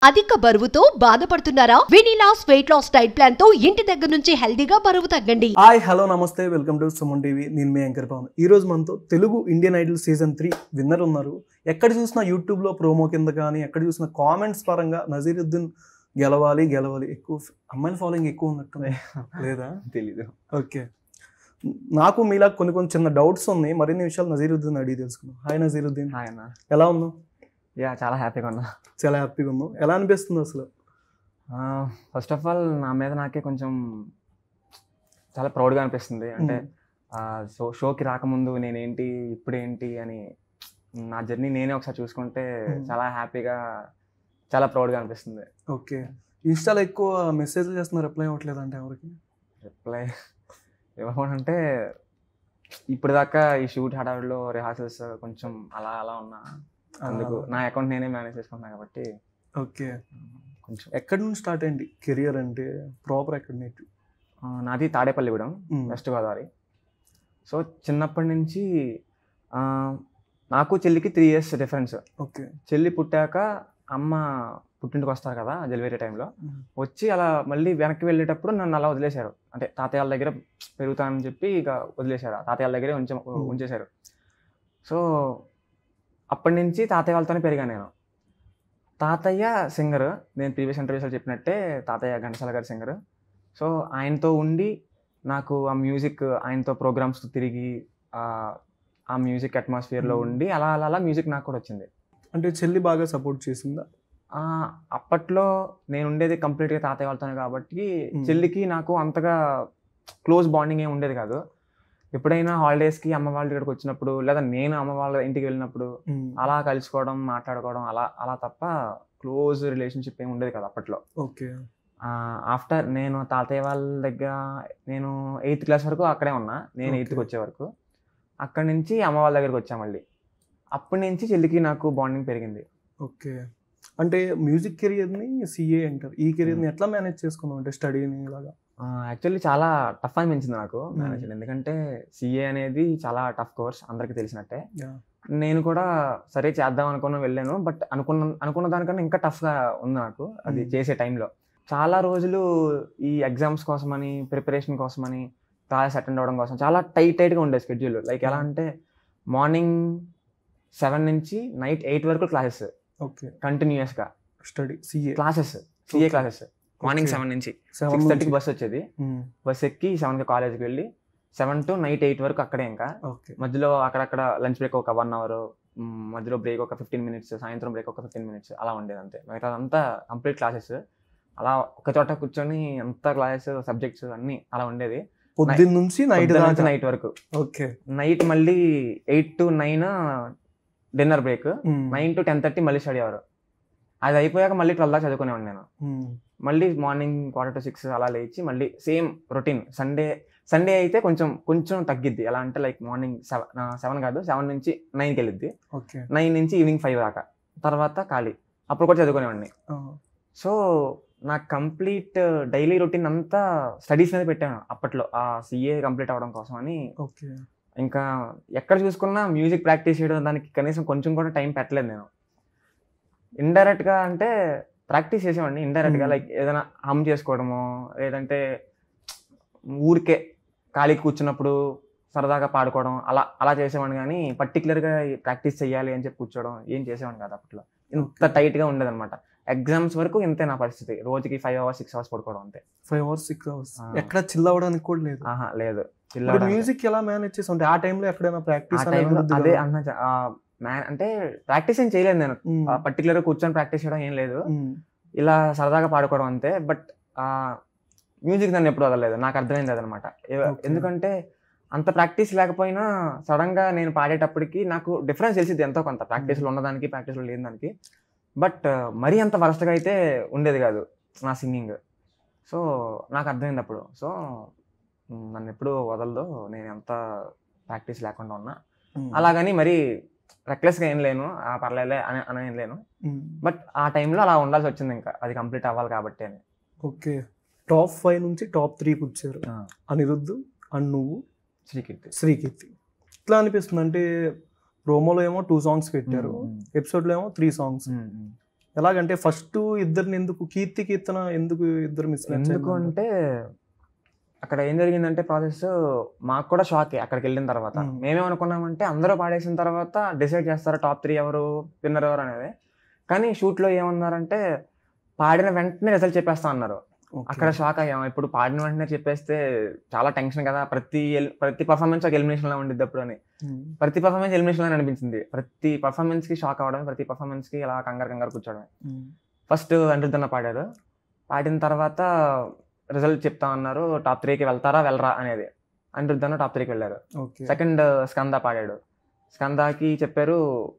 అధిక బరువుతో బాధపడుతున్నారా వెనీలాస్ వెయిట్ లాస్ డైట్ ప్లాన్ తో ఇంటి దగ్గర నుంచి హెల్దీగా బరువు తగ్గండి హాయ్ హలో నమస్తే వెల్కమ్ టు సుమన్ టీవీ నేను మీ యాంకర్ పవన్ ఈ రోజు మనతో Telugu Indian Idol season three winner ఉన్నారు ఎక్కడ చూసినా యూట్యూబ్లో ప్రోమో కింద కానీ ఎక్కడ చూసినా కామెంట్స్ పరంగా నజీరుద్దీన్ గెలవాలి గెలవాలి ఎక్కువ అమ్మాయిల ఫాలోయింగ్ ఎక్కువ ఉన్నట్టు లేదా తెలీదు ఓకే నాకు మీలా కొన్ని కొన్ని చిన్న డౌట్స్ ఉన్నాయి మరిన్ని విషయాలు నజీరుద్దీన్ అడిగి తెలుసుకున్నాం హాయ్ నజీరుద్దీన్ హాయ్ అన్న ఎలా ఉన్నావు యా చాలా హ్యాపీగా ఉన్నా చాలా హ్యాపీగా ఉన్నావు ఎలా అనిపిస్తుంది అసలు ఫస్ట్ ఆఫ్ ఆల్ నా మీద నాకే కొంచెం చాలా ప్రౌడ్గా అనిపిస్తుంది అంటే షో షోకి రాకముందు నేనేంటి ఇప్పుడేంటి అని నా జర్నీ నేనే ఒకసారి చూసుకుంటే Hmm. చాలా హ్యాపీగా చాలా ప్రౌడ్గా అనిపిస్తుంది ఓకే ఇన్స్టాలో ఎక్కువ మెసేజ్ చేస్తున్నారు రిప్లై అవ్వట్లేదు అంటే ఎవరికి రిప్లై ఇవ్వమంటే ఇప్పుడు దాకా ఈ షూట్ హడావిడిలో రిహార్సల్స్ కొంచెం అలా అలా ఉన్నా అందుకు నా అకౌంట్ నేనే మేనేజ్ చేసుకుంటున్నా కాబట్టి ఓకే కొంచెం ఎక్కడి నుంచి స్టార్ట్ అయింది కెరియర్ అంటే ప్రాపర్ ఎక్కడి నుంచి ఆ, నాది తాడేపల్లిగూడెం మ్మ్. వెస్ట్ గోదావరి సో చిన్నప్పటి నుంచి ఆ, నాకు చెల్లికి త్రీ ఇయర్స్ డిఫరెన్స్ ఓకే చెల్లి పుట్టాక అమ్మ పుట్టింటికి వస్తారు కదా డెలివరీ టైంలో మ్మ్. వచ్చి అలా మళ్ళీ వెనక్కి వెళ్ళేటప్పుడు నన్ను అలా వదిలేశారు అంటే తాతయ్య వాళ్ళ దగ్గర పెరుగుతానని చెప్పి ఇక వదిలేశారు తాతయ్య వాళ్ళ దగ్గరే ఉంచ ఉంచేశారు సో అప్పటి నుంచి తాతయ్య వాళ్ళతోనే పెరిగాను నేను తాతయ్య సింగర్ నేను ప్రీవియస్ ఇంటర్వ్యూస్లో చెప్పినట్టే తాతయ్య ఘంటసాల గారి సింగర్ సో ఆయనతో ఉండి నాకు ఆ మ్యూజిక్ ఆయనతో ప్రోగ్రామ్స్ తిరిగి ఆ, ఆ మ్యూజిక్ అట్మాస్ఫియర్లో Hmm. ఉండి అలా అలా అలా మ్యూజిక్ నాకు కూడా వచ్చింది అంటే చెల్లి బాగా సపోర్ట్ చేసిందా ఆ, అప్పట్లో నేను ఉండేది కంప్లీట్గా తాతయ్య వాళ్ళతోనే కాబట్టి Hmm. చెల్లికి నాకు అంతగా క్లోజ్ బాండింగ్ ఏమి ఉండేది కాదు ఎప్పుడైనా హాలిడేస్కి అమ్మ వాళ్ళ దగ్గరికి వచ్చినప్పుడు లేదా నేను అమ్మ వాళ్ళ ఇంటికి వెళ్ళినప్పుడు అలా కలుసుకోవడం మాట్లాడుకోవడం అలా అలా తప్ప క్లోజ్ రిలేషన్షిప్ ఏమి ఉండేది కదా అప్పట్లో ఓకే ఆఫ్టర్ నేను తాతయ్య వాళ్ళ దగ్గర నేను ఎయిత్ క్లాస్ వరకు అక్కడే ఉన్నా నేను Okay. ఎయిత్కి వచ్చే వరకు అక్కడి నుంచి అమ్మ వాళ్ళ దగ్గరికి వచ్చా మళ్ళీ అప్పటి నుంచి చెల్లికి నాకు బాండింగ్ పెరిగింది ఓకే అంటే మ్యూజిక్ కెరియర్ని సిఏ అంటారు ఈ కెరియర్ని ఎట్లా మేనేజ్ చేసుకున్నావు అంటే స్టడీని ఇలాగా యాక్చువల్లీ చాలా టఫ్ అనిపించింది నాకు Hmm. మేనేజ్ ఎందుకంటే సిఏ అనేది చాలా టఫ్ కోర్స్ అందరికీ తెలిసినట్టే Yeah. నేను కూడా సరే చేద్దాం అనుకున్న వెళ్ళాను బట్ అనుకున్న అనుకున్న దానికన్నా ఇంకా టఫ్గా ఉంది నాకు అది Hmm. చేసే టైంలో చాలా రోజులు ఈ ఎగ్జామ్స్ కోసమని ప్రిపరేషన్ కోసమని క్లాస్ అటెండ్ అవ్వడం కోసం చాలా టైట్ టైట్గా ఉండే స్కెడ్యూల్ లైక్ ఎలా Hmm. అంటే మార్నింగ్ సెవెన్ నుంచి నైట్ ఎయిట్ వరకు క్లాసెస్ ఓకే కంటిన్యూస్గా study CA classes CA classes morning seven నుంచి సిక్స్ థర్టీకి బస్ వచ్చేది బస్ ఎక్కి సెవెన్కి కాలేజ్కి వెళ్ళి సెవెన్ టు నైట్ ఎయిట్ వరకు అక్కడే ఇంకా ఓకే మధ్యలో అక్కడక్కడ లంచ్ బ్రేక్ ఒక వన్ అవర్ మధ్యలో బ్రేక్ ఒక ఫిఫ్టీన్ మినిట్స్ సాయంత్రం బ్రేక్ ఒక ఫిఫ్టీన్ మినిట్స్ అలా ఉండేది అంతే మిగతా అంతా కంప్లీట్ క్లాసెస్ అలా ఒక చోట కూర్చొని అంతా క్లాసెస్ సబ్జెక్ట్స్ అన్నీ అలా ఉండేది పొద్దున్న నుంచి నైట్ దాకా నైట్ వరకు ఓకే నైట్ మళ్ళీ eight to nine dinner break nine to ten thirty మళ్ళీ స్టడీ అవర్ అది అయిపోయాక మళ్ళీ ట్వెల్వ్ దాకా చదువుకునేవాడిని నేను మళ్ళీ మార్నింగ్ క్వార్టర్ టు సిక్స్ అలా లేచి మళ్ళీ సేమ్ రొటీన్ సండే సండే అయితే కొంచెం కొంచెం తగ్గిద్ది ఎలా అంటే లైక్ మార్నింగ్ సెవెన్ సెవెన్ కాదు సెవెన్ నుంచి నైన్కి వెళ్ళిద్ది ఓకే నైన్ నుంచి ఈవినింగ్ ఫైవ్ దాకా తర్వాత ఖాళీ అప్పుడు కూడా చదువుకునేవాడిని సో నా కంప్లీట్ డైలీ రొటీన్ అంతా స్టడీస్ మీద పెట్టాను అప్పట్లో ఆ సిఏ కంప్లీట్ అవ్వడం కోసం అని ఓకే ఇంకా ఎక్కడ చూసుకున్నా మ్యూజిక్ ప్రాక్టీస్ చేయడం దానికి కనీసం కొంచెం కూడా టైం పెట్టలేదు నేను ఇండైరెక్ట్ గా అంటే ప్రాక్టీస్ చేసేవాడిని ఇండైరెక్ట్ గా Hmm. లైక్ ఏదైనా హమ్ చేసుకోవడమో లేదంటే ఊరికే ఖాళీ కూర్చున్నప్పుడు సరదాగా పాడుకోవడం అలా అలా చేసేవాడిని కానీ పర్టికులర్ గా ప్రాక్టీస్ చేయాలి అని చెప్పి కూర్చోవడం ఏం చేసేవాడిని కాదు అప్పట్లో ఇంత టైట్ గా ఉండేది అనమాట ఎగ్జామ్స్ వరకు ఇంతే నా పరిస్థితి రోజుకి ఫైవ్ అవర్స్ సిక్స్ అవర్స్ పడుకోవడం అంతే ఫైవ్ అవర్స్ సిక్స్ అవర్స్ ఆ. ఎక్కడ చిల్ అవ్వడానికి కూడా లేదు ఆహా లేదు ఇప్పుడు చిల్లవడానికి. మ్యూజిక్ ఎలా మేనేజ్ చేసావు అంటే ఆ టైంలో ఎక్కడైనా ఆ ప్రాక్టీస్ టైంలో అదే అన్న చ- ఆ మ్యాన్ అంటే ప్రాక్టీస్ ఏం చేయలేదు నేను పర్టికులర్ కూర్చొని ప్రాక్టీస్ చేయడం ఏం లేదు ఇలా సరదాగా పాడుకోవడం అంతే బట్ మ్యూజిక్ నన్ను ఎప్పుడు వదలలేదు నాకు అర్థమైంది అదనమాట Okay. ఎందుకంటే అంత ప్రాక్టీస్ లేకపోయినా సడన్ గా నేను పాడేటప్పటికి నాకు డిఫరెన్స్ తెలిసింది ఎంతో కొంత ప్రాక్టీస్ లో ఉన్నదానికి ప్రాక్టీస్ లో లేని దానికి బట్ మరీ అంత వరస్ట్గా అయితే ఉండేది కాదు నా సింగింగ్ సో నాకు అర్థమైంది అప్పుడు సో నన్ను ఎప్పుడు వదలదు నేను ఎంత ప్రాక్టీస్ లేకుండా ఉన్నా అలాగని మరి రెక్లెస్గా ఏం లేను ఆ పర్లేలే అని అని ఏం లేను బట్ ఆ టైంలో అలా ఉండాల్సి వచ్చింది ఇంకా అది కంప్లీట్ అవ్వాలి కాబట్టి అని ఓకే టాప్ ఫైవ్ నుంచి టాప్ త్రీకి వచ్చారు అనిరుద్ధ్ అండ్ నువ్వు శ్రీకీర్తి శ్రీకీర్తి ఇట్లా అనిపిస్తుంది అంటే ప్రోమోలో ఏమో టూ సాంగ్స్ పెట్టారు మ్మ్. ఎపిసోడ్లో ఏమో త్రీ సాంగ్స్ మ్మ్. మ్మ్. ఎలాగంటే ఫస్ట్ ఇద్దరిని ఎందుకు కీర్తి కీర్తన ఎందుకు ఇద్దరు మిస్ ఎందుకు అంటే అక్కడ ఏం జరిగిందంటే ప్రాసెస్ మాకు కూడా షాకే అక్కడికి వెళ్ళిన తర్వాత Hmm. మేమేమనుకున్నామంటే అందరూ పాడేసిన తర్వాత డిసైడ్ చేస్తారు టాప్ త్రీ ఎవరు విన్నర్ ఎవరు అనేది కానీ షూట్ లో ఏమన్నారంటే పాడిన వెంటనే రిజల్ట్ చెప్పేస్తా అన్నారు అక్కడ షాక్ అయ్యాం ఇప్పుడు పాడిన వెంటనే చెప్పేస్తే చాలా టెన్షన్ కదా ప్రతి ఎల్- ప్రతి పర్ఫార్మెన్స్ ఒక ఎలిమినేషన్ లో ఉండిద్ది అప్పుడు అని ప్రతి పర్ఫార్మెన్స్ ఎలిమినేషన్ లో అనిపించింది ప్రతి పర్ఫార్మెన్స్ కి షాక్ అవ్వడం ప్రతి పర్ఫార్మెన్స్ కి ఇలా కంగారు కంగారు కూర్చోవడం ఫస్ట్ అనిరుద్ధన్న పాడారు పాడిన తర్వాత రిజల్ట్ చెప్తా అన్నారు టాప్ త్రీకి వెళ్తారా వెళ్ళరా అనేది అనిరుద్ధన్న టాప్ త్రీకి వెళ్ళారు ఓకే సెకండ్ స్కంద పాడాడు స్కందాకి చెప్పారు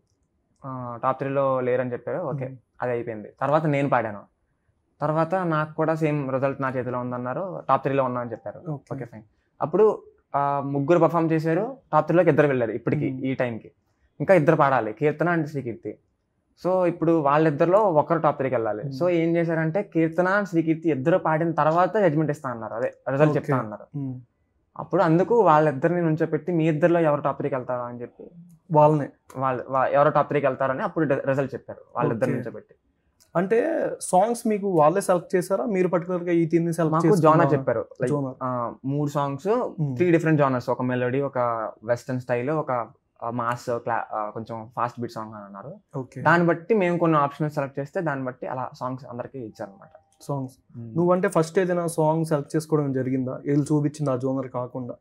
టాప్ త్రీలో లేరని చెప్పారు ఓకే అది అయిపోయింది తర్వాత నేను పాడాను తర్వాత నాకు కూడా సేమ్ రిజల్ట్ నా చేతిలో ఉందన్నారు టాప్ త్రీలో ఉన్నా అని చెప్పారు ఓకే ఓకే ఫైన్ అప్పుడు ఆ, ముగ్గురు పర్ఫామ్ చేశారు టాప్ త్రీలోకి ఇద్దరు వెళ్ళారు ఇప్పటికి Hmm. ఈ టైంకి ఇంకా ఇద్దరు పాడాలి కీర్తన అండ్ శ్రీకీర్తి సో ఇప్పుడు వాళ్ళిద్దరిలో ఒకరు టాప్ త్రీకి వెళ్ళాలి Hmm. సో ఏం చేశారంటే కీర్తన అండ్ శ్రీకీర్తి ఇద్దరు పాడిన తర్వాత జడ్జ్మెంట్ ఇస్తా అన్నారు అదే రిజల్ట్ Okay. చెప్తా అన్నారు అప్పుడు అందుకు వాళ్ళిద్దరిని నుంచోపెట్టి మీ ఇద్దరిలో ఎవరు టాప్ త్రీకి వెళ్తారా అని చెప్పి వాళ్ళనే వాళ్ళు వా- ఎవరు టాప్ త్రీకి వెళ్తారని అప్పుడు రిజల్ట్ చెప్పారు వాళ్ళిద్దరి Okay. నుంచోపెట్టి అంటే సాంగ్స్ మీకు వాళ్ళే సెలెక్ట్ చేశారా మీరు పర్టికులర్ గా ఈ తిని సెలెక్ట్ మాకు జోనర్ చెప్పారు లైక్ జోనర్ మూడు సాంగ్స్ త్రీ డిఫరెంట్ జానర్స్ ఒక మెలోడీ ఒక వెస్టర్న్ స్టైల్ ఒక మాస్ క్లా ఆ, కొంచెం ఫాస్ట్ బీట్ సాంగ్ అని అన్నారు ఓకే దాన్ని బట్టి మేము కొన్ని ఆప్షన్స్ సెలెక్ట్ చేస్తే దాన్ని బట్టి అలా సాంగ్స్ అందరికి ఇచ్చారనమాట సాంగ్స్ నువ్వంటే ఫస్ట్ ఏదైనా సాంగ్ సెలెక్ట్ చేసుకోవడం జరిగిందా ఏళ్ళు చూపించింది ఆ జోనర్ కాకుండా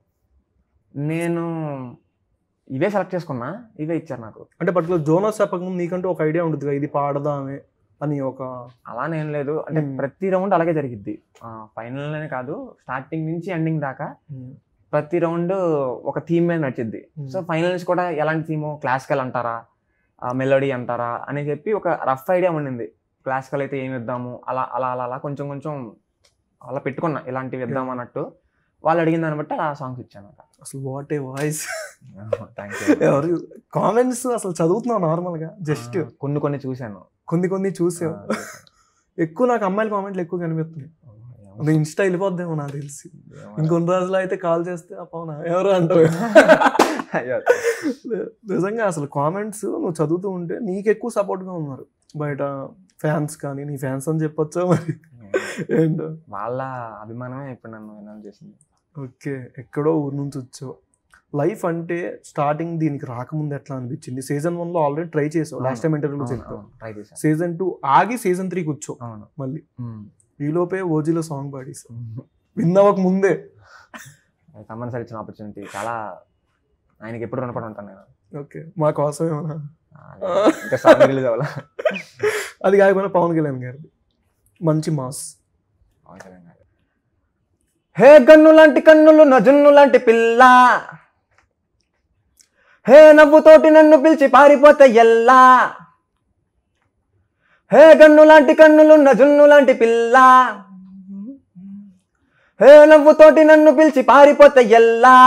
నేను ఇవే సెలెక్ట్ చేసుకున్నా ఇవే ఇచ్చారు నాకు అంటే పర్టికులర్ జోనర్ చెప్పకముందు నీకంటూ ఒక ఐడియా ఉంటుంది కదా ఇది పాడదామే అని ఒక అలానేం లేదు అంటే Hmm. ప్రతి రౌండ్ అలాగే జరిగిద్ది ఫైనల్ అనే కాదు స్టార్టింగ్ నుంచి ఎండింగ్ దాకా ప్రతి రౌండ్ ఒక థీమ్ మీద నడిచిద్ది Hmm. సో ఫైనల్స్ కూడా ఎలాంటి థీము క్లాసికల్ అంటారా మెలోడీ అంటారా అని చెప్పి ఒక రఫ్ ఐడియా ఉండింది క్లాసికల్ అయితే ఏమి ఇద్దాము అలా అలా అలా అలా కొంచెం కొంచెం అలా పెట్టుకున్నా ఇలాంటివి ఇద్దాం అన్నట్టు వాళ్ళు అడిగిన దాన్ని బట్టి అలా సాంగ్స్ ఇచ్చాను అసలు వాట్ ఏ వాయిస్ థ్యాంక్ ఎవరు కామెంట్స్ అసలు చదువుతున్నావు నార్మల్ గా జస్ట్ కొన్ని కొన్ని చూశాను కొన్ని కొన్ని చూసే ఆ, ఎక్కువ నాకు అమ్మాయిల కామెంట్లు ఎక్కువ కనిపిస్తున్నాయి ఏమో. అది ఇన్స్టా వెళ్ళిపోద్దేమో నాకు తెలిసి ఏమో. ఇంకొన్ని రోజులు అయితే కాల్ చేస్తే అప్పవునా ఎవరు అంటావు అయ్యో. నిజంగా అసలు కామెంట్స్ నువ్వు చదువుతూ ఉంటే నీకు ఎక్కువ support గా ఉన్నారు బయట ఫ్యాన్స్ కానీ నీ ఫ్యాన్స్ అని చెప్పొచ్చా మరి అండ్ వాళ్ళ అభిమానమే ఇప్పుడు నన్ను వినాలి చేసింది ఓకే ఎక్కడో ఊరు నుంచి వచ్చావు లైఫ్ అంటే స్టార్టింగ్ దీనికి రాకముందు ఎట్లా అనిపించింది సీజన్ వన్ లో ఆల్రెడీ ట్రై చేసావు లాస్ట్ టైం ఇంటర్వ్యూలో చెప్పావు ట్రై చేశాను సీజన్ టూ ఆగి సీజన్ త్రీకి వచ్చావు అవును మళ్ళీ ఉమ్. ఈ లోపే ఓజీలో సాంగ్ పాడేసావు విన్ అవ్వక ముందే కంపల్సరీ ఇచ్చిన ఆపర్చునిటీ చాలా ఆయనకి ఎప్పుడు రుణపడి ఉంటాను నేను ఓకే మా కోసం ఏమన్నా ఆ, ఇంకా సాంగ్ రిలీజ్ అవ్వాలా అది కాకపోయినా పవన్ కళ్యాణ్ గారిది మంచి మాస్ హే గన్ను లాంటి కన్నులు నజున్ను లాంటి పిల్ల హే నవ్వుతోటి నన్ను పిలిచి పారిపోతే ఎల్లా హే గన్ను లాంటి కన్నులు నజున్ను లాంటి పిల్ల హే నవ్వుతోటి నన్ను పిలిచి పారిపోతే ఎల్లా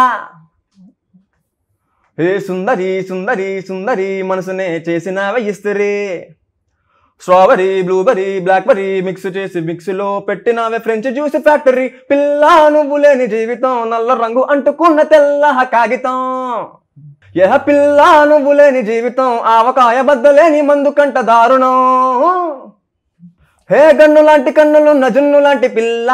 హే సుందరి సుందరి సుందరి మనసునే చేసినావే ఇస్త్రీ స్ట్రాబెరీ బ్లూబెరీ బ్లాక్బెరీ మిక్స్ చేసి మిక్స్ లో పెట్టినావే ఫ్రెంచ్ జ్యూస్ ఫ్యాక్టరీ పిల్ల నువ్వు లేని జీవితం నల్ల రంగు అంటుకున్న తెల్ల కాగితం యహ పిల్ల నువ్వు లేని జీవితం ఆవకాయ బద్దలేని మందు కంట దారుణం హే గన్ను లాంటి కన్నులు నజున్ను లాంటి పిల్ల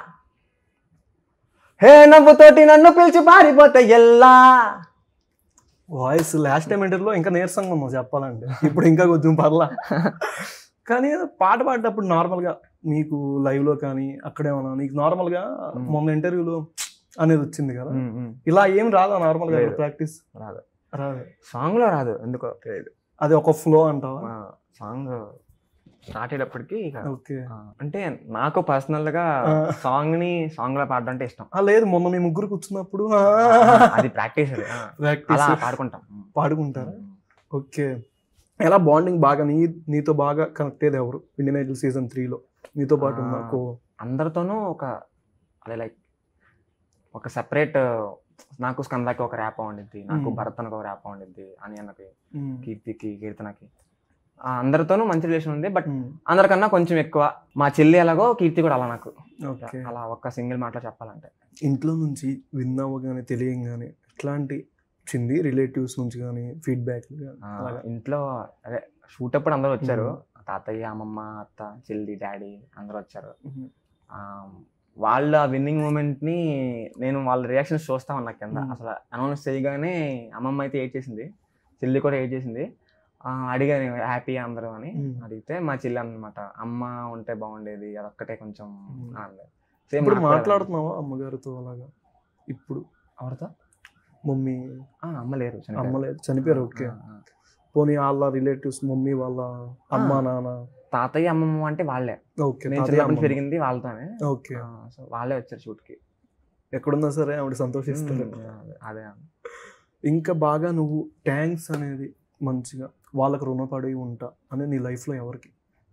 హే నవ్వుతోటి నన్ను పిలిచి పారిపోతే ఎల్లా వాయిస్ లాస్ట్ టైం ఇంటర్లో ఇంకా నీరసంగా ఉన్నావు చెప్పాలంటే ఇప్పుడు ఇంకా కొంచెం పర్లా కానీ పాట పాడేటప్పుడు నార్మల్గా మీకు live లో కానీ అక్కడేమన్నా నీకు నార్మల్గా Hmm. మొన్న ఇంటర్వ్యూలో అనేది వచ్చింది కదా ఉమ్, ఉమ్. ఇలా ఏం రాదా నార్మల్గా లేదు. ప్రాక్టీస్ రాదు రాదు సాంగ్ లో రాదు ఎందుకో తెలియదు అది ఒక ఫ్లో అంటావా సాంగ్ స్టార్ట్ అయ్యేటప్పటికి ఇక, ఓకే ఆ, అంటే నాకు పర్సనల్ గా ఆ. సాంగ్ ని సాంగ్ లో పాడడం అంటే ఇష్టం ఆ, లేదు మొన్న మీ ముగ్గురు కూర్చున్నప్పుడు అది ప్రాక్టీస్ అలా ప్రాక్టీస్ పాడుకుంటాం పాడుకుంటారా ఓకే ఎలా బాండింగ్ బాగా నీ నీతో బాగా కనెక్ట్ అయ్యేది ఎవరు ఇండియన్ ఐడల్ సీజన్ త్రీలో నీతో పాటు ఉన్న ఆ. కో అందరితోనూ ఒక అదే లైక్ ఒక సెపరేట్ నాకు స్కందాకి ఒక ర్యాప్ ఉండిద్ది నాకు Hmm. భరత్ ఒక ర్యాప్ ఉండిద్ది అని అన్నకి ఉమ్, కీర్తికి కీర్తనకి ఆ, అందరితోనూ మంచి రిలేషన్ ఉంది బట్ ఉమ్, అందరికన్నా కొంచెం ఎక్కువ మా చెల్లి ఎలాగో కీర్తి కూడా అలా నాకు ఓకే అలా ఒక్క సింగిల్ మాటలో చెప్పాలంటే ఇంట్లో నుంచి విన్ అవ్వగానే తెలియంగానే ఎట్లాంటి వచ్చింది రిలేటివ్స్ నుంచి కానీ ఫీడ్బ్యాక్ ఆ, ఇంట్లో అదే షూట్ అప్పుడు అందరూ వచ్చారు తాతయ్య అమ్మమ్మ అత్త చెల్లి డాడీ అందరూ వచ్చారు మ్మ్. ఆ, వాళ్ళ విన్నింగ్ మూమెంట్ ని నేను వాళ్ళ రియాక్షన్స్ చూస్తా ఉన్నా కింద మ్మ్. అసలు అనౌన్స్ చేయగానే అమ్మమ్మ అయితే ఏడ్ చేసింది చెల్లి కూడా ఏడ్ చేసింది ఆ, అడిగాను హ్యాపీ అందరూ అని మ్మ్. అడిగితే మా చెల్లి అన్నమాట అమ్మ ఉంటే బాగుండేది అదొక్కటే కొంచెం మ్మ్. అనలేదు. Same ఇప్పుడు నాకు కూడా మాట్లాడుతున్నావా అమ్మగారితో అలాగా ఇప్పుడు ఎవరితో మమ్మీ ఆ, అమ్మ లేరు చనిపోయారు. అమ్మ లేదు చనిపోయారు ఓకే ఆ, ఆ. పోనీ వాళ్ళ రిలేటివ్స్ మమ్మీ వాళ్ళ అమ్మ నాన్న తాతయ్య అమ్మమ్మ అంటే వాళ్ళే ఓకే నేను తాతయ్య, చిన్నప్పటి నుంచి అమ్మమ్మ. పెరిగింది వాళ్ళతోనే ఓకే ఆ, సో వాళ్ళే వచ్చారు షూట్ కి ఎక్కడున్నా సరే ఆవిడ సంతోషిస్తారు మ్మ్. అదే ఇంకా బాగా నువ్వు ట్యాంక్స్ అనేది మంచిగా వాళ్ళకి రుణపడి ఉంటా అని నీ లైఫ్లో ఎవరికి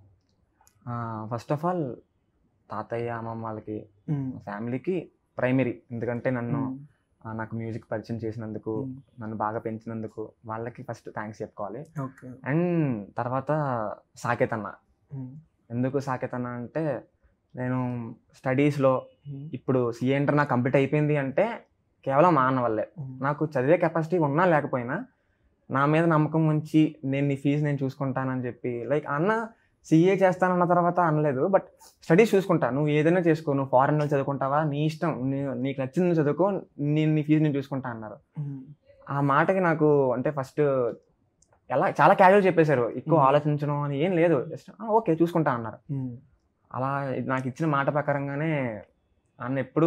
ఫస్ట్ ఆఫ్ ఆల్ తాతయ్య అమ్మమ్మ వాళ్ళకి ఉమ్, ఫ్యామిలీకి ప్రైమరీ ఎందుకంటే నన్ను ఉమ్, ఆ, నాకు మ్యూజిక్ పరిచయం చేసినందుకు ఉమ్, నన్ను బాగా పెంచినందుకు వాళ్ళకి ఫస్ట్ థ్యాంక్స్ చెప్పుకోవాలి ఓకే అండ్ తర్వాత సాకేత్ అన్న ఉమ్, ఎందుకు సాకేత్ అన్న అంటే నేను స్టడీస్లో ఉమ్, ఇప్పుడు సిఏ ఇంటర్ నాకు కంప్లీట్ అయిపోయింది అంటే కేవలం మా అన్న వల్లే ఉమ్, నాకు చదివే కెపాసిటీ ఉన్నా లేకపోయినా నా మీద నమ్మకం ఉంచి నేను నీ ఫీజు నేను చూసుకుంటానని చెప్పి లైక్ అన్న సీఏ చేస్తానన్న తర్వాత అనలేదు బట్ స్టడీస్ చూసుకుంటా నువ్వు ఏదైనా చేసుకో నువ్వు ఫారెన్ చదువుకుంటావా నీ ఇష్టం నీ- నీకు నచ్చింది నువ్వు చదువుకో నేను నీ ఫీజు నేను చూసుకుంటా అన్నారు ఉమ్, ఆ మాటకి నాకు అంటే ఫస్ట్ ఎలా చాలా క్యాజువల్ చెప్పేశారు ఎక్కువ Hmm. ఆలోచించడం అని ఏం లేదు జస్ట్ ఓకే చూసుకుంటా అన్నారు ఉమ్, అలా నాకు ఇచ్చిన మాట ప్రకారంగానే అన్న ఎప్పుడు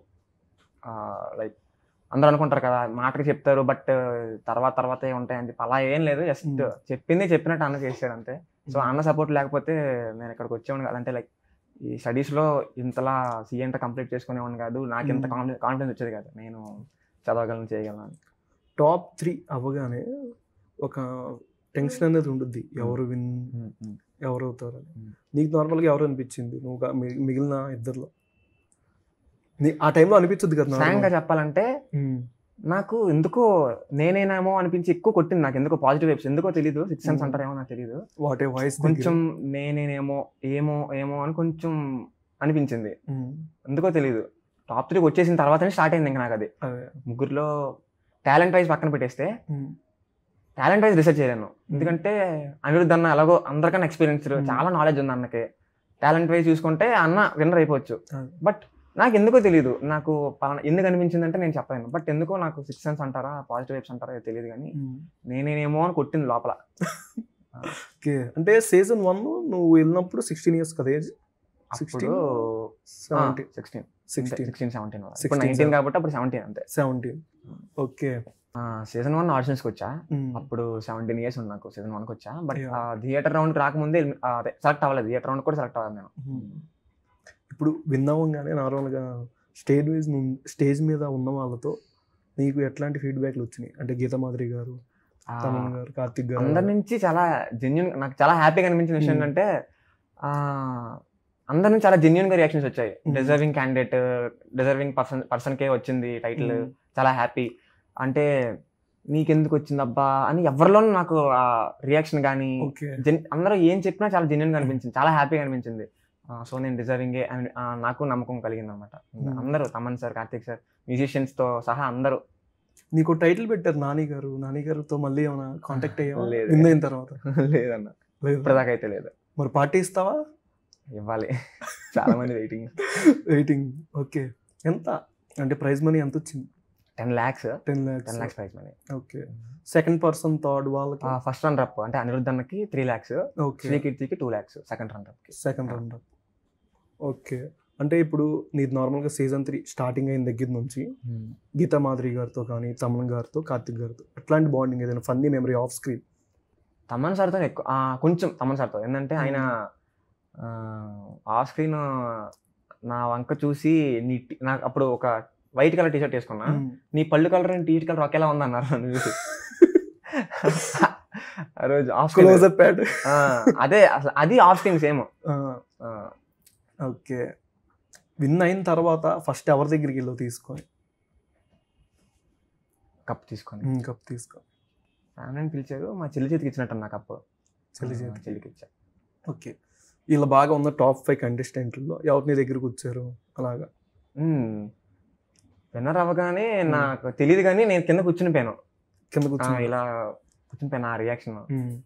లైక్ అందరూ అనుకుంటారు కదా మాటకి చెప్తారు బట్ తర్వాత తర్వాతే ఉంటాయి అని చెప్పి అలా ఏం లేదు జస్ట్ Hmm. చెప్పింది చెప్పినట్టు అన్న చేశాడు అంతే సో అన్న సపోర్ట్ లేకపోతే నేను ఇక్కడికి వచ్చేవాడిని కాదు అంటే లైక్ ఈ స్టడీస్ లో ఇంతలా సీఏ అంటే కంప్లీట్ చేసుకునేవాడిని కాదు నాకు ఇంత Hmm. కాన్ఫిడెన్స్ వచ్చేది కాదు నేను చదవగలను చేయగలను అని. టాప్ త్రీ అవ్వగానే ఒక టెన్షన్ అనేది ఉంటుంది ఎవరు విన్ ఎవరు అవుతారు అని ఉమ్. నీకు నార్మల్గా ఎవరు అనిపించింది నువ్వు గా- మి- మిగిలిన ఇద్దరులో నీ ఆ టైంలో అనిపించదు కదా ఫ్రాంక్ గా normal. చెప్పాలంటే ఉమ్, నాకు ఎందుకో నేనేనేమో అనిపించి ఎక్కువ కొట్టింది నాకు ఎందుకో పాజిటివ్ వైబ్స్ ఎందుకో తెలియదు సిక్స్ సెన్స్ Hmm. అంటారేమో నాకు తెలియదు వాట్ ఏ వాయిస్ కొంచెం నేనేనేమో ఏమో ఏమో అని కొంచెం అనిపించింది ఎందుకో తెలియదు టాప్ త్రీకి వచ్చేసిన తర్వాతనే స్టార్ట్ అయింది ఇంకా నాకు అది అదే ముగ్గురులో టాలెంట్ వైజ్ పక్కన పెట్టేస్తే ఉమ్, టాలెంట్ వైజ్ రీసెర్చ్ చేయలేను ఎందుకంటే అనిరుద్ధ్ అన్న ఎలాగో అందరికన్నా ఎక్స్పీరియన్స్ Hmm. చాలా నాలెడ్జ్ ఉంది అన్నకి టాలెంట్ వైజ్ చూసుకుంటే అన్న విన్నర్ అయిపోవచ్చు అదే. బట్ నాకు ఎందుకో తెలియదు నాకు పలానా ఎందుకు అనిపించింది అంటే నేను చెప్పలేను బట్ ఎందుకో నాకు సిక్స్ సెన్స్ అంటారా పాజిటివ్ వైబ్స్ అంటారా తెలియదు కానీ ఉమ్. నేనేనేమో అని కొట్టింది లోపల ఓకే అంటే సీజన్ వన్ నువ్వు వెళ్ళినప్పుడు సిక్స్టీన్ ఇయర్స్ కదా ఏజ్ అప్పుడు seventeen sixteen sixteen sixteen seventeen 16, ఇప్పుడు నైన్టీన్ కాబట్టి అప్పుడు సెవెంటీన్ అంతే సెవెంటీన్ ఓకే సీజన్ వన్ ఆడిషన్స్కి వచ్చా ఉమ్, అప్పుడు సెవెంటీన్ ఇయర్స్ ఉంది నాకు సీజన్ వన్కి వచ్చా బట్ Yeah. థియేటర్ రౌండ్కి రాకముందే ఎలిమి- ఆ, అదే సెలెక్ట్ అవ్వలేదు థియేటర్ రౌండ్ కూడా సెలెక్ట్ అవ్వలేదు నేను ఉమ్. ఇప్పుడు విన్నావంగానే నార్మల్గా స్టేజ్ వైజ్ స్టేజ్ మీద ఉన్న వాళ్ళతో నీకు ఎట్లాంటి ఫీడ్బ్యాక్లు వచ్చినాయి అంటే గీతా మాధురి గారు ఆ, తమన్ గారు కార్తిక్ గారు అందరి నుంచి చాలా జెన్యున్ నాకు చాలా హ్యాపీగా అనిపించిన విషయం Hmm. ఏంటంటే ఆ, అందరి నుంచి చాలా జెన్యున్ గా రియాక్షన్స్ వచ్చాయి Hmm. Deserving candidate deserving person person కే వచ్చింది టైటిల్ ఉమ్, చాలా హ్యాపీ అంటే నీకెందుకు వచ్చింది అబ్బా అని ఎవరిలోనూ నాకు ఆ రియాక్షన్ కానీ ఓకే జెన్ అందరూ ఏం చెప్పినా చాలా జెన్యున్ గా అనిపించింది చాలా హ్యాపీగా అనిపించింది సో నేను డిజర్వింగ్ అని ఆ, నాకు నమ్మకం కలిగింది అనమాట Hmm. అందరూ Thaman sir Karthik sir musicians తో సహా అందరూ నీకు టైటిల్ పెట్టారు నాని గారు నాని గారితో మళ్ళీ ఏమైనా కాంటాక్ట్ అయ్యావా లేదు. విన్ అయిన తర్వాత లేదన్న లేదు ఇప్పటిదాకా అయితే లేదు మరి పార్టీ ఇస్తావా ఇవ్వాలి చాలా మంది వెయిటింగ్ వెయిటింగ్ ఓకే ఎంత అంటే ప్రైజ్ మనీ ఎంత వచ్చింది ten lakhs ten ten lakhs lakhs prize money okay second person third వాళ్ళకి ఫస్ట్ రన్ అప్ అంటే అనిరుద్ధ్ అన్నకి త్రీ ల్యాక్స్ ఓకే శ్రీకీర్తికి two lakhs second run up కి సెకండ్ రౌండ్ ఓకే అంటే ఇప్పుడు నీది నార్మల్గా సీజన్ త్రీ స్టార్టింగ్ అయిన దగ్గర నుంచి గీతా మాధురి గారితో కానీ తమన్ గారితో కార్తిక్ గారితో ఎట్లాంటి బాండింగ్ ఏదైనా funny memory off screen Thaman సార్తో ఎక్కువ ఆ, కొంచెం తమన్ సార్తో ఏంటంటే ఆయన ఆఫ్ స్క్రీన్ నా వంక చూసి నీ టి- నాకు అప్పుడు ఒక వైట్ కలర్ టీ షర్ట్ వేసుకున్నా నీ పళ్ళు కలర్ అండ్ టీ కలర్ ఒకేలా ఉందన్నారు నన్ను చూసి ఆ రోజు ఆఫ్ స్క్రీన్ క్లోజర్ ప్యాడ్ అదే అసలు అది off screen same okay win అయిన తర్వాత ఫస్ట్ ఎవరి దగ్గరికి వెళ్ళి తీసుకొని కప్ తీసుకొని కప్ తీసుకో ఫ్యామిలీని పిలిచారు మా చెల్లి చేతికి ఇచ్చినట్టు నా కప్ చెల్లి ఆ, చేతికి. చెల్లికి ఇచ్చా ఓకే వీళ్ళ బాగా ఉన్న టాప్ ఫైవ్ కంటెస్టెంట్లో ఎవరి నీ దగ్గరికి వచ్చారు అలాగా విన్నర్ అవ్వగానే నాకు తెలియదు కానీ నేను కింద కూర్చుని పోయాను కింద ఆ, కూర్చొని ఇలా కూర్చుని పోయాను ఆ రియాక్షన్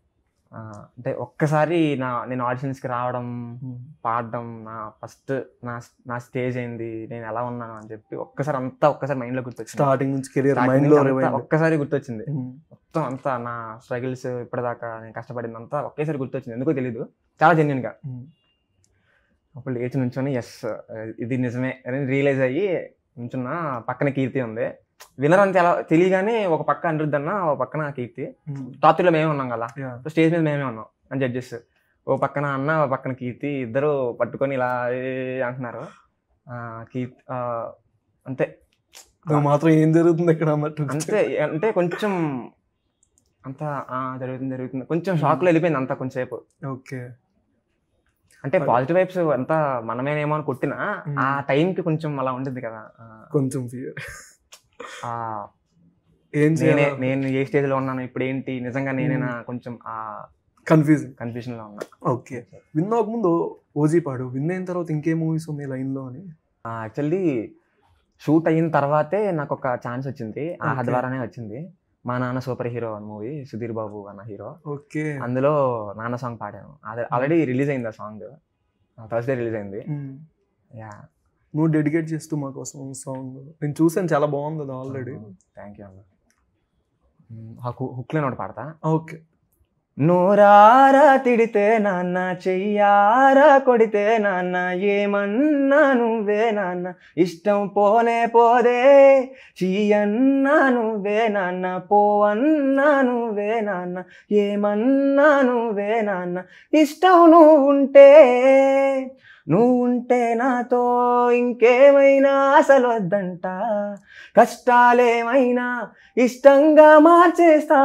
ఆ, అంటే ఒక్కసారి నా నేను ఆడిషన్స్కి రావడం ఉమ్. పాడడం నా ఫస్ట్ నా నా స్టేజ్ ఏంది నేను ఎలా ఉన్నాను అని చెప్పి ఒక్కసారి అంతా ఒక్కసారి మైండ్లో గుర్తొచ్చింది స్టార్టింగ్ నుంచి కెరియర్ Starting మైండ్ నుంచి లో అంతా rewind. ఒక్కసారి గుర్తొచ్చింది ఉమ్. మొత్తం అంతా నా స్ట్రగుల్స్ ఇప్పటిదాకా నేను కష్టపడింది అంతా ఒకేసారి గుర్తొచ్చింది ఎందుకో తెలీదు చాలా జెన్యున్ గా ఉమ్. అప్పుడు లేచి నుంచొని ఎస్ ఇది నిజమే అని రియలైజ్ అయ్యి నుంచున్న పక్కన కీర్తి ఉంది వినర్ అంతే ఎలా తెలియగానే ఒక పక్క అనిరుద్ధ్ అన్న ఒక పక్కన కీర్తి ఉమ్. టాప్ త్రీలో మేమే ఉన్నాం కదా Yeah. స్టేజ్ మీద మేమే ఉన్నాం అని జడ్జెస్ ఓ పక్కన అన్న ఓ పక్కన కీర్తి ఇద్దరు పట్టుకొని ఇలా ఏ అంటున్నారు ఆ, కీర్తి ఆ, అంతే నువ్వు మాత్రం ఏం జరుగుతుంది ఇక్కడ అన్నట్టు అంతే అంటే కొంచెం అంత ఆ, జరుగుతుంది జరుగుతుంది కొంచెం షాక్ లో వెళ్ళిపోయింది అంతా కొంచెంసేపు ఓకే అంటే పాజిటివ్ వైబ్స్ అంతా మనమేనేమో అని కొట్టినా Hmm. ఆ టైం కి కొంచెం అలా ఉంటుంది కదా ఆ, కొంచెం ఫియర్ ఆ, ఏం నేనే చేయాలి నేను ఏ స్టేజ్ లో ఉన్నాను ఇప్పుడు ఏంటి నిజంగా నేనేనా కొంచెం ఆ కన్ఫ్యూజింగ్ కన్ఫ్యూజన్ లో ఉన్నా ఓకే విన్ అవ్వకముందు ఓజీ పాడు విన్ అయిన తర్వాత ఇంకే మూవీస్ ఉన్నాయి లైన్ లో అని యాక్చువల్లీ షూట్ అయిన తర్వాతే నాకు ఒక ఛాన్స్ వచ్చింది ఆ Okay. ద్వారానే వచ్చింది మా నాన్న సూపర్ హీరో అని మూవీ సుధీర్ బాబు అన్న హీరో ఓకే అందులో నాన్న సాంగ్ పాడాను అదే ఆల్రెడీ రిలీజ్ అయింది ఆ సాంగ్ థర్స్డే రిలీజ్ అయింది యా నువ్వు డెడికేట్ చేస్తూ మా కోసం సాంగ్ నేను చూసాను చాలా బాగుంది అది ఆల్రెడీ థ్యాంక్ యూ అన్న హుక్లో ఒకటి పాడతా ఓకే నూరారా తిడితే నాన్న చెయ్యారా కొడితే నాన్న ఏమన్నా నువ్వే నాన్న ఇష్టం పోనే పోదే చీయన్నా నువ్వే నాన్న పోవన్నా నువ్వే నాన్న ఏమన్నా నువ్వే నాన్న ఇష్టం నువ్వు ఉంటే నువ్వు ఉంటే నాతో ఇంకేమైనా అసలు వద్దంట కష్టాలేమైనా ఇష్టంగా మార్చేస్తా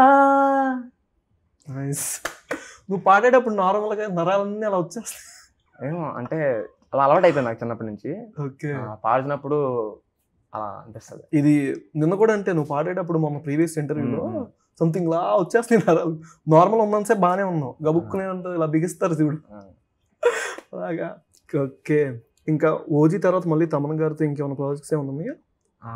నైస్ నువ్వు పాడేటప్పుడు నార్మల్ గా నరాలన్నీ అలా వచ్చేస్తాయి ఏమో అంటే అలా అలవాటు అయిపోయింది నాకు చిన్నప్పటి నుంచి ఓకే ఆ, పాడుతున్నప్పుడు అలా అనిపిస్తుంది ఇది నిన్న కూడా అంటే నువ్వు పాడేటప్పుడు మొన్న ప్రీవియస్ ఇంటర్వ్యూలో మ్మ్. సంథింగ్ లా వచ్చేస్తాయి నరాలు నార్మల్ ఉన్నంతసేపు బాగానే ఉన్నావు గబుక్కునే ఉంటుంది ఇలా బిగిస్తారు చూడు అలాగా ఓకే ఇంకా ఓజీ తర్వాత మళ్ళీ తమన్ గారితో ఇంకేమైనా ప్రాజెక్ట్స్ ఏమైనా ఉన్నాయా ఆ,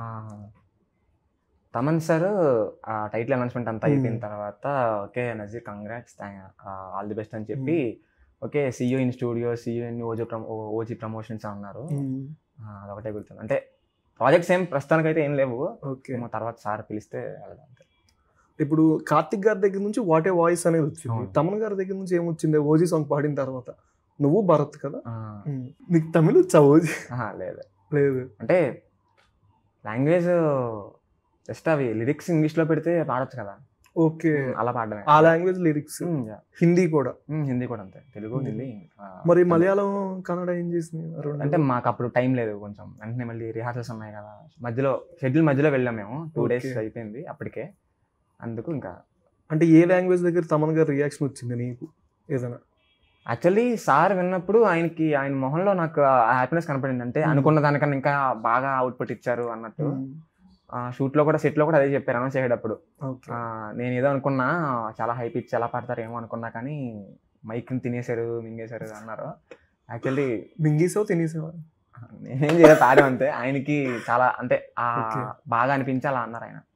తమన్ సార్ ఆ టైటిల్ అనౌన్స్మెంట్ అంతా అయిపోయిన Hmm. తర్వాత okay Nazeer congrats all the best అని చెప్పి okay see you in studio see you in OG promo OG promotions అన్నారు మ్మ్. ఆ, అదొకటే గుర్తుంది అంటే ప్రాజెక్ట్స్ ఏం ప్రస్తుతానికైతే ఏం లేవు ఓకే ఏమో తర్వాత సార్ పిలిస్తే వెళ్దాం అంతే. ఇప్పుడు కార్తిక్ గారి దగ్గర నుంచి వాటే వాయిస్ అనేది వచ్చింది అవును. తమన్ గారి దగ్గర నుంచి ఏమొచ్చింది ఓజీ సాంగ్ పాడిన తర్వాత నువ్వు భరత్ కదా ఆ, మ్మ్. నీకు తమిళ వచ్చా ఓజీ ఆహా, లేదు లేదు అంటే లాంగ్వేజ్ జస్ట్ అవి లిరిక్స్ ఇంగ్లీష్లో పెడితే పాడొచ్చు కదా ఓకే అలా పాడడమే ఆ language lyrics um, yeah. Hindi కూడా ఉమ్, హిందీ కూడా అంతే తెలుగు ఉమ్. హిందీ ఆ, మరి మలయాళం కన్నడ ఏం చేసింది ఆ రెండు? అంటే మాకు అప్పుడు టైం లేదు కొంచెం వెంటనే మళ్ళీ రిహార్సల్స్ ఉన్నాయి కదా మధ్యలో షెడ్యూల్ మధ్యలో వెళ్ళాం మేము టూ డేస్ Okay. అయిపోయింది అప్పటికే అందుకు ఇంకా అంటే ఏ లాంగ్వేజ్ దగ్గర తమన్ గారి రియాక్షన్ వచ్చింది నీకు ఏదైనా యాక్చువల్లీ సార్ విన్నప్పుడు ఆయనకి ఆయన మొహంలో నాకు ఆ హ్యాపీనెస్ కనపడింది అంటే ఉమ్. అనుకున్న దానికన్నా ఇంకా బాగా అవుట్పుట్ ఇచ్చారు అన్నట్టు షూట్ లో కూడా సెట్ లో కూడా అదే చెప్పారు అనౌన్స్ చేసేటప్పుడు ఓకే ఆ, నేను ఏదో అనుకున్నా చాలా హైప్ ఇచ్చి ఎలా పాడతారు ఏమో అనుకున్నా కానీ మైక్ తినేశారు మింగేశారు అన్నారు యాక్చువల్లీ మింగేసావు తినేసావా నేనేం చేయాలి పాడాం అంతే ఆయనకి చాలా అంటే ఆ Okay. బాగా అనిపించి అలా అన్నారు ఆయన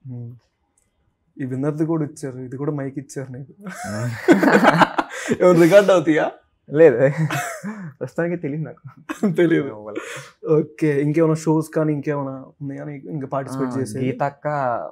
ఈ విన్నర్ది కూడా ఇచ్చారు ఇది కూడా మైక్ ఇచ్చారు నీకు ఏమైనా రికార్డ్ అవుతాయా లేదు ప్రస్తుతానికి తెలియదు నాకు తెలియదు ఓకే ఇంకేమైనా షోస్ కానీ ఇంకేమైనా ఉన్నాయా నీకు ఇంకా పార్టిసిపేట్ చేసి గీతక్క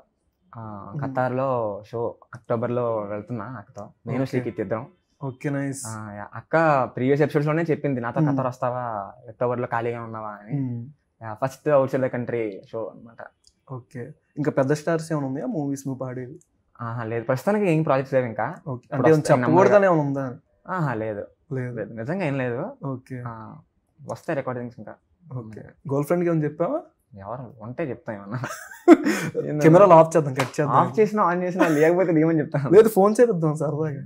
ఖతార్ లో షో అక్టోబర్ లో వెళ్తున్నా అక్కతో నేను Okay. శ్రీకిత్ ఇద్దరం ఓకే నైస్ ఆ, యా, అక్క ప్రీవియస్ ఎపిసోడ్స్ లోనే చెప్పింది నాతో ఖతార్ వస్తావా అక్టోబర్ లో ఖాళీగా ఉన్నావా అని first outside the country show అన్నమాట ఓకే ఇంకా పెద్ద స్టార్స్ ఏమైనా ఉన్నాయా మూవీస్ నువ్వు పాడేది ఆహా లేదు ప్రస్తుతానికి ఏం ప్రాజెక్ట్స్ లేవు ఇంకా ఓకే అంటే ఏమైనా వస్తాయి చెప్పకూడదని ఏమైనా ఉందా ఆహా లేదు లేదు లేదు నిజంగా ఏం లేదు ఓకే ఆ, వస్తాయి రికార్డింగ్స్ ఇంకా ఓకే గర్ల్ ఫ్రెండ్ కి ఏమైనా చెప్పావా ఎవరు ఉంటే చెప్తాం ఏమన్నా కెమెరాలు ఆఫ్ చేద్దాం కట్ ఆఫ్ చేద్దాం చేసినా ఆన్ చేసినా లేకపోతే ఏమని చెప్తాను లేదు ఫోన్ చేద్దాం సరదాగా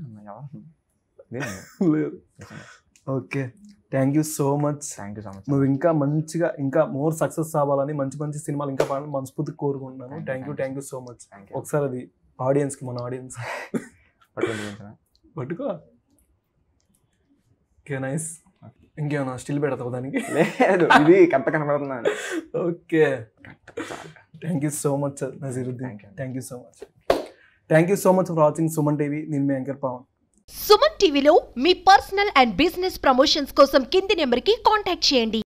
లేదు okay thank you so much thank you so much నువ్వు ఇంకా మంచిగా ఇంకా మోర్ సక్సెస్ అవ్వాలని మంచి మంచి సినిమాలు ఇంకా పాడాలని మనస్ఫూర్తిగా కోరుకుంటున్నాను Thank you, thank you thank thank you so much thank you ఒకసారి అది ఆడియన్స్ కి మన ఆడియన్స్ పట్టుకో ఓకే నైస్ ఇంకేమైనా స్టిల్ పెడతావు దానికి లేదు ఇది కరెక్ట్ కనబడుతుందా okay thank you so much Naseeruddin Thank you. Thank you so much thank you so much for watching Suman TV నేను మీ యాంకర్ పవన్ సుమన్ టీవీలో మీ పర్సనల్ అండ్ బిజినెస్ ప్రమోషన్స్ కోసం కింది నెంబర్కి కాంటాక్ట్ చేయండి